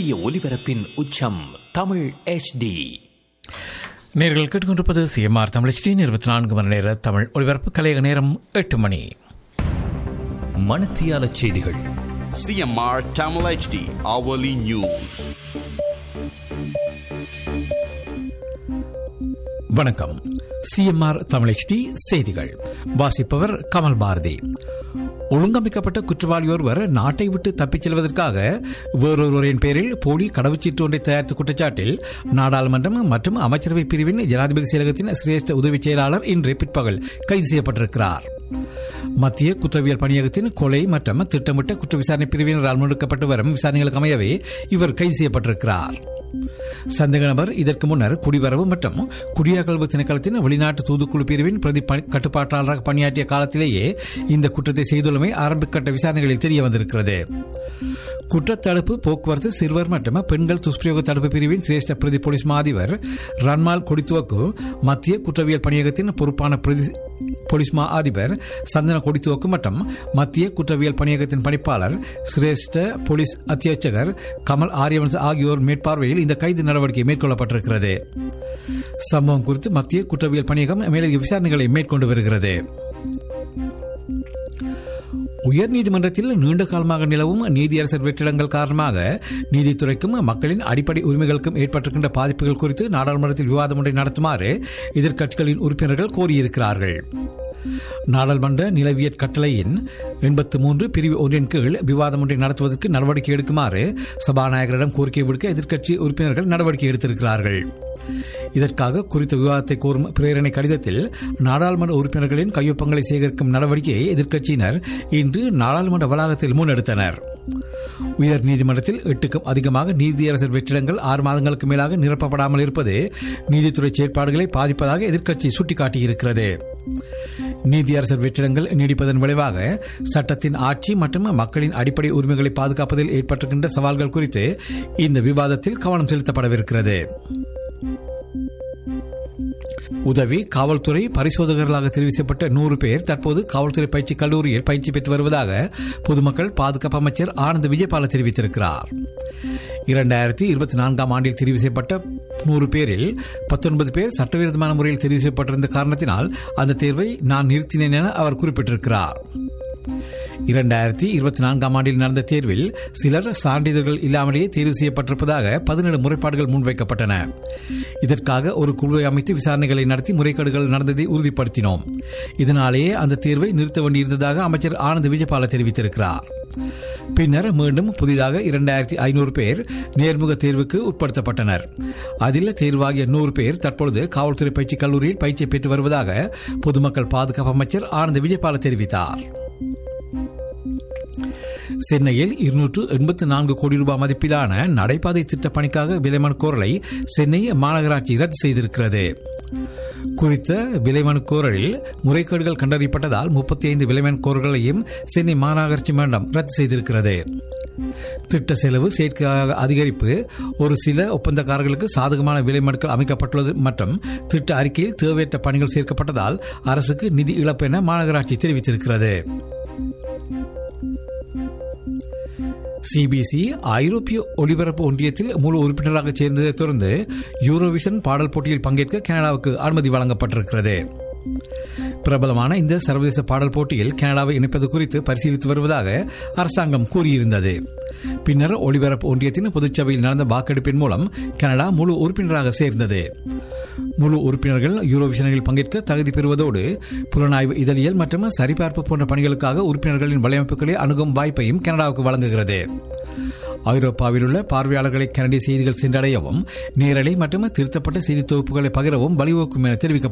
சூரிய ஒளிபரப்பின் உச்சம் தமிழ் HD நேர்கள் கேட்டுக்கொண்டிருப்பது சிஎம்ஆர் தமிழ் ஸ்ரீ இருபத்தி நான்கு மணி நேர தமிழ் ஒலிபரப்பு கலைய நேரம் எட்டு மணி மணத்தியால செய்திகள் CMR Tamil HD hourly news. வணக்கம் சிஎம்ஆர் தமிழ் HD செய்திகள் வாசிப்பவர் கமல் பாரதி ஒழுங்கமைக்கப்பட்ட குற்றவாளி ஒருவர் நாட்டை விட்டு தப்பிச் செல்வதற்காக வேறொருவரின் பேரில் போலி கடவுச்சீட்டு ஒன்றை தயாரித்த குற்றச்சாட்டில் நாடாளுமன்றம் மற்றும் அமைச்சரவை பிரிவின் ஜனாதிபதி செயலகத்தின் சிரேஷ்ட உதவி செயலாளர் இன்று பிற்பகல் கைது செய்யப்பட்டிருக்கிறார் மத்திய குற்றவியல் பணியகத்தின் கொலை மற்றும் திட்டமிட்ட குற்ற விசாரணை பிரிவினரால் முன்னெடுக்கப்பட்டு வரும் விசாரணைகளுக்கு அமையவே இவர் கைது செய்யப்பட்டிருக்கிறார் சந்தேக நபர் இதற்கு முன்னர் குடிவரவு மற்றும் குடியகல்வு திணைக்களத்தின் வெளிநாட்டு தூதுக்குழு பிரிவின் பிரதி பணி- கட்டுப்பாட்டாளராக பணியாற்றிய காலத்திலேயே இந்த குற்றத்தை செய்துள்ளமை ஆரம்பக்கட்ட விசாரணைகளில் தெரிய வந்திருக்கிறது குற்றத்தடுப்பு போக்குவரத்து சிறுவர் மற்றும் பெண்கள் துஷ்பிரயோக தடுப்பு பிரிவின் சிரேஷ்ட பிரதி போலீஸ் மா அதிபர் ரன்மால் கொடித்துவக்கு மத்திய குற்றவியல் பணியகத்தின் பொறுப்பான பிரதி போலீஸ் மா அதிபர் சந்தன கொடித்துவக்கு மற்றும் மத்திய குற்றவியல் பணியகத்தின் பணிப்பாளர் சிரேஷ்ட போலீஸ் அத்தியட்சகர் கமல் ஆரியவன்ஸ் ஆகியோர் மேற்பார்வையில் இந்த கைது நடவடிக்கை மேற்கொள்ளப்பட்டிருக்கிறது சம்பவம் குறித்து மத்திய குற்றவியல் பணியகம் மேலதிக விசாரணைகளை மேற்கொண்டு வருகிறது உயர்நீதிமன்றத்தில் நீண்ட காலமாக நிலவும் நீதியரசர் வெற்றிடங்கள் காரணமாக நீதித்துறைக்கும் மக்களின் அடிப்படை உரிமைகளுக்கும் ஏற்பட்டிருக்கின்ற பாதிப்புகள் குறித்து நாடாளுமன்றத்தில் விவாதம் ஒன்றை நடத்துமாறு எதிர்க்கட்சிகளின் உறுப்பினர்கள் கோரியிருக்கிறார்கள் நாடாளுமன்ற நிலவியற் கட்டளையின் எண்பத்து மூன்று பிரிவு ஒன்றின் கீழ் விவாதம் ஒன்றை நடத்துவதற்கு நடவடிக்கை எடுக்குமாறு சபாநாயகரிடம் கோரிக்கை விடுக்க எதிர்க்கட்சி உறுப்பினர்கள் நடவடிக்கை எடுத்திருக்கிறார்கள் இதற்காக குறித்த விவாதத்தை கோரும் பிரேரணை கடிதத்தில் நாடாளுமன்ற உறுப்பினர்களின் கையொப்பங்களை சேகரிக்கும் நடவடிக்கையை எதிர்க்கட்சியினர் இன்று நாடாளுமன்ற வளாகத்தில் முன்னெடுத்தனர் உயர் நீதிமன்றத்தில் எட்டுக்கும் அதிகமாக நீதியரசர் வெற்றிடங்கள் ஆறு மாதங்களுக்கு மேலாக நிரப்பப்படாமல் இருப்பது நீதித்துறை செயற்பாடுகளை பாதிப்பதாக எதிர்க்கட்சி சுட்டிக்காட்டியிருக்கிறது நீதியரசர் வெற்றிடங்கள் நீடிப்பதன் விளைவாக சட்டத்தின் ஆட்சி மற்றும் மக்களின் அடிப்படை உரிமைகளை பாதுகாப்பதில் ஏற்பட்டிருக்கின்ற சவால்கள் குறித்து இந்த விவாதத்தில் கவனம் செலுத்தப்படவிருக்கிறது உதவி காவல்துறை பரிசோதகர்களாக தெரிவு செய்யப்பட்ட நூறு பேர் தற்போது காவல்துறை பயிற்சி கல்லூரியில் பயிற்சி பெற்று வருவதாக பொதுமக்கள் பாதுகாப்பு அமைச்சர் ஆனந்த் விஜயபால தெரிவித்திருக்கிறார் இரண்டாயிரத்தி இருபத்தி நான்காம் ஆண்டில் தெரிவு செய்யப்பட்ட நூறு பேரில் பத்தொன்பது பேர் சட்டவிரோதமான முறையில் தெரிவு செய்யப்பட்டிருந்த காரணத்தினால் அந்த தேர்வை நான் நிறுத்தினேன் என அவர் குறிப்பிட்டிருக்கிறார் இரண்டாயிரத்தி இருபத்தி நான்காம் ஆண்டில் நடந்த தேர்வில் சிலர் சான்றிதழ்கள் இல்லாமலேயே தேர்வு செய்யப்பட்டிருப்பதாக பதினேழு முறைப்பாடுகள் முன்வைக்கப்பட்டன இதற்காக ஒரு குழுவை அமைத்து விசாரணைகளை நடத்தி முறைகேடுகள் நடந்ததை உறுதிப்படுத்தினோம் இதனாலேயே அந்த தேர்வை நிறுத்த வேண்டியிருந்ததாக அமைச்சர் ஆனந்த் விஜயபால தெரிவித்திருக்கிறார் பின்னர் மீண்டும் புதிதாக இரண்டாயிரத்தி ஐநூறு பேர் நேர்முக தேர்வுக்கு உட்படுத்தப்பட்டனர் அதில் தேர்வாகிய நூறு பேர் தற்பொழுது காவல்துறை பயிற்சி கல்லூரியில் பயிற்சி பெற்று வருவதாக பொதுமக்கள் பாதுகாப்பு அமைச்சர் ஆனந்த் விஜயபால தெரிவித்தார் சென்னையில் இருநூற்று எண்பத்து நான்கு கோடி ரூபாய் மதிப்பிலான நடைபாதை திட்டப் பணிக்காக விலைமனு கோரலை சென்னை மாநகராட்சி ரத்து செய்திருக்கிறது குறித்த விலைமனு கோரலில் முறைகேடுகள் கண்டறியப்பட்டதால் முப்பத்தி ஐந்து விலைமனு கோரல்களையும் சென்னை மாநகராட்சி மன்றம் ரத்து செய்திருக்கிறது திட்ட செலவு செயற்கையாக அதிகரிப்பு ஒரு சில ஒப்பந்தக்காரர்களுக்கு சாதகமான விலை மனுக்கள் அமைக்கப்பட்டுள்ளது மற்றும் திட்ட அறிக்கையில் தேவையற்ற பணிகள் சேர்க்கப்பட்டதால் அரசுக்கு நிதி இழப்பு என மாநகராட்சி தெரிவித்திருக்கிறது சிபிசி ஐரோப்பிய ஒலிபரப்பு ஒன்றியத்தில் முழு உறுப்பினராக சேர்ந்ததைத் தொடர்ந்து யூரோவிஷன் பாடல் போட்டியில் பங்கேற்க கனடாவுக்கு அனுமதி வழங்கப்பட்டிருக்கிறது பிரபலமான இந்த சர்வதேச பாடல் போட்டியில் கனடாவை இணைப்பது குறித்து பரிசீலித்து வருவதாக அரசாங்கம் கூறியிருந்தது பின்னர் ஒலிபரப்பு ஒன்றியத்தின் பொதுச்சபையில் நடந்த வாக்கெடுப்பின் மூலம் கனடா முழு உறுப்பினராக சேர்ந்தது முழு உறுப்பினர்கள் யூரோவிஷனில் பங்கேற்க தகுதி பெறுவதோடு புலனாய்வு இதழியல் மற்றும் சரிபார்ப்பு போன்ற பணிகளுக்காக உறுப்பினர்களின் வலையமைப்புகளை அணுகும் வாய்ப்பையும் கனடாவுக்கு வழங்குகிறது ஐரோப்பாவில் உள்ள பார்வையாளர்களை கனடிய செய்திகள் சென்றடையவும் நேரலை மற்றும் திருத்தப்பட்ட செய்தி தொகுப்புகளை பகிரவும் வழிவகுக்கும் என தெரிவிக்கப்பட்டது